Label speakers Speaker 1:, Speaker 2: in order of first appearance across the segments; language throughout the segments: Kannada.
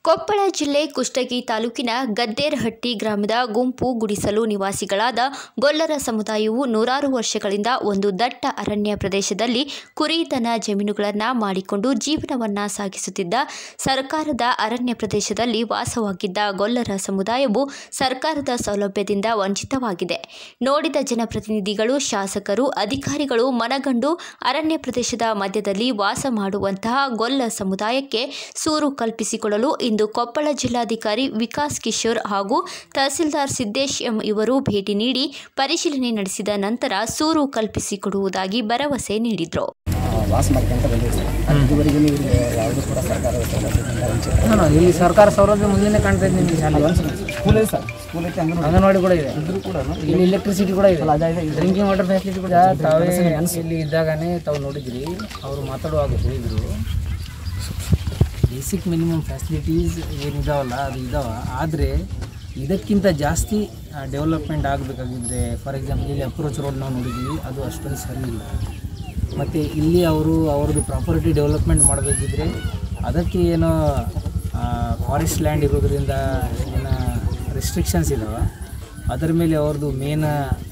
Speaker 1: ಕೊಪ್ಪಳ ಜಿಲ್ಲೆ ಕುಷ್ಟಗಿ ತಾಲೂಕಿನ ಗದ್ದೇರಹಟ್ಟಿ ಗ್ರಾಮದ ಗುಂಪು ಗುಡಿಸಲು ನಿವಾಸಿಗಳಾದ ಗೊಲ್ಲರ ಸಮುದಾಯವು ನೂರಾರು ವರ್ಷಗಳಿಂದ ಒಂದು ದಟ್ಟ ಅರಣ್ಯ ಪ್ರದೇಶದಲ್ಲಿ ಕುರಿದನ ಜಮೀನುಗಳನ್ನು ಮಾಡಿಕೊಂಡು ಜೀವನವನ್ನ ಸಾಗಿಸುತ್ತಿದ್ದ ಸರ್ಕಾರದ ಅರಣ್ಯ ಪ್ರದೇಶದಲ್ಲಿ ವಾಸವಾಗಿದ್ದ ಗೊಲ್ಲರ ಸಮುದಾಯವು ಸರ್ಕಾರದ ಸೌಲಭ್ಯದಿಂದ ವಂಚಿತವಾಗಿದೆ ನೋಡಿದ ಜನಪ್ರತಿನಿಧಿಗಳು ಶಾಸಕರು ಅಧಿಕಾರಿಗಳು ಮನಗಂಡು ಅರಣ್ಯ ಪ್ರದೇಶದ ಮಧ್ಯದಲ್ಲಿ ವಾಸ ಮಾಡುವಂತಹ ಗೊಲ್ಲ ಸಮುದಾಯಕ್ಕೆ ಸೂರು ಕಲ್ಪಿಸಿಕೊಡಲು ಇಂದು ಕೊಪ್ಪಳ ಜಿಲ್ಲಾಧಿಕಾರಿ ವಿಕಾಸ್ ಕಿಶೋರ್ ಹಾಗೂ ತಹಸೀಲ್ದಾರ್ ಸಿದ್ದೇಶ್ ಎಂ ಇವರು ಭೇಟಿ ನೀಡಿ ಪರಿಶೀಲನೆ ನಡೆಸಿದ ನಂತರ ಸೂರು ಕಲ್ಪಿಸಿಕೊಡುವುದಾಗಿ ಭರವಸೆ ನೀಡಿದರು
Speaker 2: ವಾಸ ಮಾಡ್ಕೊಂತ ಬಂದಿವಿ ಸರ್ ಇದುವರೆಗೂ ಇವ್ರಿಗೆ ಯಾವುದೂ ಕೂಡ ಸರ್ಕಾರದ ಸೌಲಭ್ಯದಿಂದ ವಂಚಿತ
Speaker 3: ಹಾಂ ಇಲ್ಲಿ ಸರ್ಕಾರ ಸೌಲಭ್ಯ ಮುಂದೆನೇ ಕಾಣ್ತಾ ಇದೆ ನಿಮಗೆ ಶಾಲೆ
Speaker 2: ಸ್ಕೂಲ್ ಇದೆ ಸರ್ ಸ್ಕೂಲ್ ಐತೆ ಅಂಗನವಾಡಿ
Speaker 3: ಅಂಗನವಾಡಿ ಕೂಡ ಇದೆ
Speaker 2: ಇದ್ರೂ ಕೂಡ
Speaker 3: ಇಲ್ಲಿ ಎಲೆಕ್ಟ್ರಿಸಿಟಿ ಕೂಡ ಇದೆ
Speaker 2: ಅದೇ ಇದೆ
Speaker 3: ಡ್ರಿಂಕಿಂಗ್ ವಾಟರ್ ಫೆಸಿಲಿಟಿ ಕೂಡ ತಾವೇ ಇಲ್ಲಿ ಇದ್ದಾಗನೇ ತಾವು ನೋಡಿದ್ರಿ ಅವರು ಮಾತಾಡುವಾಗ ಹೇಳಿದರು ಬೇಸಿಕ್ ಮಿನಿಮಮ್ ಫೆಸಿಲಿಟೀಸ್ ಏನಿದಾವಲ್ಲ ಅದು ಇದಾವ ಆದರೆ ಇದಕ್ಕಿಂತ ಜಾಸ್ತಿ ಡೆವಲಪ್ಮೆಂಟ್ ಆಗಬೇಕಾಗಿದ್ರೆ ಫಾರ್ ಎಕ್ಸಾಂಪಲ್ ಇಲ್ಲಿ ಅಪ್ರೋಚ್ ರೋಡ್ ನಾವು ನೋಡಿದ್ವಿ ಅದು ಅಷ್ಟೊಂದು ಸರಿ ಇಲ್ಲ ಮತ್ತು ಇಲ್ಲಿ ಅವರು ಅವ್ರದ್ದು ಪ್ರಾಪರ್ಟಿ ಡೆವಲಪ್ಮೆಂಟ್ ಮಾಡಬೇಕಿದ್ರೆ ಅದಕ್ಕೆ ಏನೋ ಫಾರೆಸ್ಟ್ ಲ್ಯಾಂಡ್ ಇರೋದ್ರಿಂದ ಏನೋ ರೆಸ್ಟ್ರಿಕ್ಷನ್ಸ್ ಇದಾವೆ ಅದರ ಮೇಲೆ ಅವ್ರದ್ದು ಮೇನ್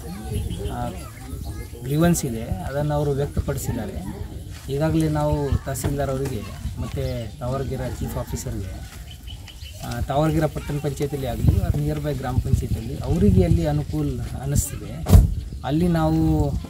Speaker 3: ಗ್ರೀವನ್ಸ್ ಇದೆ ಅದನ್ನು ಅವರು ವ್ಯಕ್ತಪಡಿಸಿದ್ದಾರೆ ಈಗಾಗಲೇ ನಾವು ತಹಸೀಲ್ದಾರ್ ಅವರಿಗೆ ಮತ್ತು ತಾವರ್ಗಿರ ಚೀಫ್ ಆಫೀಸರ್ಗೆ ಆ, ತಾವರ್ಗಿರ ಪಟ್ಟಣ ಪಂಚಾಯತಿಯಲ್ಲಿ ಆಗಲಿ ನಿಯರ್ ಬೈ ಗ್ರಾಮ ಪಂಚಾಯತಿಯಲ್ಲಿ ಅವರಿಗೆ ಅಲ್ಲಿ ಅನುಕೂಲ ಅನ್ನಿಸ್ತಿದೆ ಅಲ್ಲಿ ನಾವು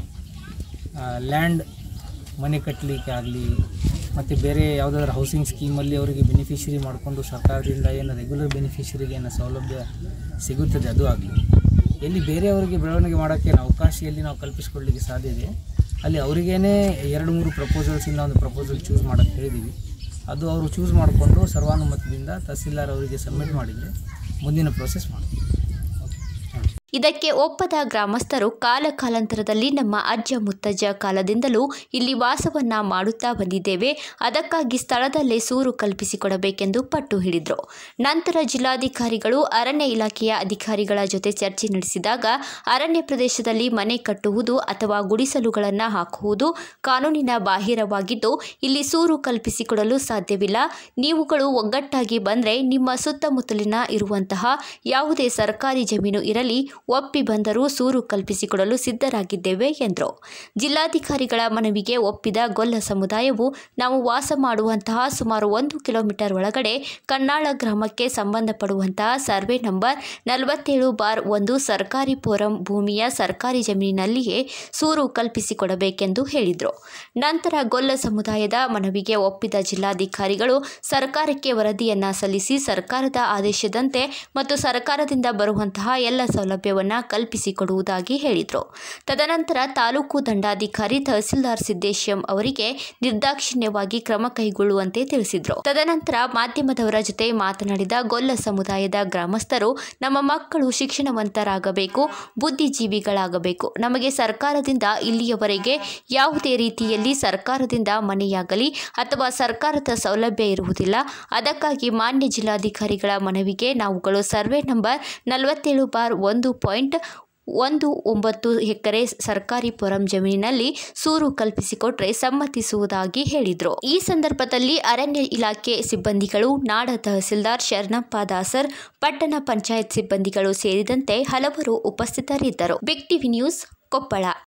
Speaker 3: ಲ್ಯಾಂಡ್ ಮನೆ ಕಟ್ಟಲಿಕ್ಕೆ ಆಗಲಿ ಮತ್ತು ಬೇರೆ ಯಾವುದಾದ್ರೂ ಹೌಸಿಂಗ್ ಸ್ಕೀಮಲ್ಲಿ ಅವರಿಗೆ ಬೆನಿಫಿಷರಿ ಮಾಡಿಕೊಂಡು ಸರ್ಕಾರದಿಂದ ಏನು ರೆಗ್ಯುಲರ್ ಬೆನಿಫಿಷರಿಗೆ ಏನು ಸೌಲಭ್ಯ ಸಿಗುತ್ತದೆ ಅದು ಆಗಲಿ ಎಲ್ಲಿ ಬೇರೆಯವರಿಗೆ ಬೆಳವಣಿಗೆ ಮಾಡೋಕ್ಕೆ ಅವಕಾಶ ಎಲ್ಲಿ ನಾವು ಕಲ್ಪಿಸ್ಕೊಳ್ಳಿಕ್ಕೆ ಸಾಧ್ಯ ಇದೆ ಅಲ್ಲಿ ಅವರಿಗೇನೆ ಎರಡು ಮೂರು ಪ್ರಪೋಸಲ್ಸಿಂದ ಒಂದು ಪ್ರಪೋಸಲ್ ಚೂಸ್ ಮಾಡೋಕ್ಕೆ ಹೇಳಿದ್ದೀವಿ ಅದು ಅವರು ಚೂಸ್ ಮಾಡಿಕೊಂಡು ಸರ್ವಾನುಮತದಿಂದ ತಹಸೀಲ್ದಾರ್ ಅವರಿಗೆ ಸಬ್ಮಿಟ್ ಮಾಡಿದರೆ ಮುಂದಿನ ಪ್ರೋಸೆಸ್ ಮಾಡ್ತೀವಿ
Speaker 1: ಇದಕ್ಕೆ ಒಪ್ಪದ ಗ್ರಾಮಸ್ಥರು ಕಾಲ ಕಾಲಾಂತರದಲ್ಲಿ ನಮ್ಮ ಅಜ್ಜ ಮುತ್ತಜ್ಜ ಕಾಲದಿಂದಲೂ ಇಲ್ಲಿ ವಾಸವನ್ನ ಮಾಡುತ್ತಾ ಬಂದಿದ್ದೇವೆ ಅದಕ್ಕಾಗಿ ಸ್ಥಳದಲ್ಲೇ ಸೂರು ಕಲ್ಪಿಸಿಕೊಡಬೇಕೆಂದು ಪಟ್ಟು ಹಿಡಿದರು ನಂತರ ಜಿಲ್ಲಾಧಿಕಾರಿಗಳು ಅರಣ್ಯ ಇಲಾಖೆಯ ಅಧಿಕಾರಿಗಳ ಜೊತೆ ಚರ್ಚೆ ನಡೆಸಿದಾಗ ಅರಣ್ಯ ಪ್ರದೇಶದಲ್ಲಿ ಮನೆ ಕಟ್ಟುವುದು ಅಥವಾ ಗುಡಿಸಲುಗಳನ್ನು ಹಾಕುವುದು ಕಾನೂನಿನ ಬಾಹಿರವಾಗಿದ್ದು ಇಲ್ಲಿ ಸೂರು ಕಲ್ಪಿಸಿಕೊಡಲು ಸಾಧ್ಯವಿಲ್ಲ ನೀವುಗಳು ಒಗ್ಗಟ್ಟಾಗಿ ಬಂದರೆ ನಿಮ್ಮ ಸುತ್ತಮುತ್ತಲಿನ ಇರುವಂತಹ ಯಾವುದೇ ಸರ್ಕಾರಿ ಜಮೀನು ಇರಲಿ ಒಪ್ಪಿ ಬಂದರೂ ಸೂರು ಕಲ್ಪಿಸಿಕೊಡಲು ಸಿದ್ಧರಾಗಿದ್ದೇವೆ ಎಂದರು ಜಿಲ್ಲಾಧಿಕಾರಿಗಳ ಮನವಿಗೆ ಒಪ್ಪಿದ ಗೊಲ್ಲ ಸಮುದಾಯವು ನಾವು ವಾಸ ಮಾಡುವಂತಹ ಸುಮಾರು ಒಂದು ಕಿಲೋಮೀಟರ್ ಒಳಗಡೆ ಕನ್ನಾಳ ಗ್ರಾಮಕ್ಕೆ ಸಂಬಂಧಪಡುವಂತಹ ಸರ್ವೆ ನಂಬರ್ ನಲವತ್ತೇಳು ಬಾರ್ ಒಂದು ಸರ್ಕಾರಿ ಫೋರಂ ಭೂಮಿಯ ಸರ್ಕಾರಿ ಜಮೀನಿನಲ್ಲಿಯೇ ಸೂರು ಕಲ್ಪಿಸಿಕೊಡಬೇಕೆಂದು ಹೇಳಿದರು ನಂತರ ಗೊಲ್ಲ ಸಮುದಾಯದ ಮನವಿಗೆ ಒಪ್ಪಿದ ಜಿಲ್ಲಾಧಿಕಾರಿಗಳು ಸರ್ಕಾರಕ್ಕೆ ವರದಿಯನ್ನ ಸಲ್ಲಿಸಿ ಸರ್ಕಾರದ ಆದೇಶದಂತೆ ಮತ್ತು ಸರ್ಕಾರದಿಂದ ಬರುವಂತಹ ಎಲ್ಲ ಸೌಲಭ್ಯವನ್ನು ಕಲ್ಪಿಸಿಕೊಡುವುದಾಗಿ ಹೇಳಿದರು ತದನಂತರ ತಾಲೂಕು ದಂಡಾಧಿಕಾರಿ ತಹಸೀಲ್ದಾರ್ ಸಿದ್ದೇಶ್ ಎಂ ಅವರಿಗೆ ನಿರ್ದಾಕ್ಷಿಣ್ಯವಾಗಿ ಕ್ರಮ ಕೈಗೊಳ್ಳುವಂತೆ ತಿಳಿಸಿದರು ತದನಂತರ ಮಾಧ್ಯಮದವರ ಜೊತೆ ಮಾತನಾಡಿದ ಗೊಲ್ಲ ಸಮುದಾಯದ ಗ್ರಾಮಸ್ಥರು ನಮ್ಮ ಮಕ್ಕಳು ಶಿಕ್ಷಣವಂತರಾಗಬೇಕು ಬುದ್ಧಿಜೀವಿಗಳಾಗಬೇಕು ನಮಗೆ ಸರ್ಕಾರದಿಂದ ಇಲ್ಲಿಯವರೆಗೆ ಯಾವುದೇ ರೀತಿಯಲ್ಲಿ ಸರ್ಕಾರದಿಂದ ಮನೆಯಾಗಲಿ ಅಥವಾ ಸರ್ಕಾರದ ಸೌಲಭ್ಯ ಇರುವುದಿಲ್ಲ ಅದಕ್ಕಾಗಿ ಮಾನ್ಯ ಜಿಲ್ಲಾಧಿಕಾರಿಗಳ ಮನವಿಗೆ ನಾವುಗಳು ಸರ್ವೆ ನಂಬರ್ ನಲವತ್ತೇಳು ಬಾರ್ ಒಂದು ಪಾಯಿಂಟ್ ಒಂದು ಒಂಬತ್ತು ಎಕರೆ ಸರ್ಕಾರಿ ಪೊರಂ ಜಮೀನಿನಲ್ಲಿ ಸೂರು ಕಲ್ಪಿಸಿಕೊಟ್ರೆ ಸಮ್ಮತಿಸುವುದಾಗಿ ಹೇಳಿದರು ಈ ಸಂದರ್ಭದಲ್ಲಿ ಅರಣ್ಯ ಇಲಾಖೆ ಸಿಬ್ಬಂದಿಗಳು ನಾಡ ತಹಸೀಲ್ದಾರ್ ಶರಣಪ್ಪ ದಾಸರ್ ಪಟ್ಟಣ ಪಂಚಾಯತ್ ಸಿಬ್ಬಂದಿಗಳು ಸೇರಿದಂತೆ ಹಲವರು ಉಪಸ್ಥಿತರಿದ್ದರು ಬಿಗ್ ಟಿವಿ ನ್ಯೂಸ್ ಕೊಪ್ಪಳ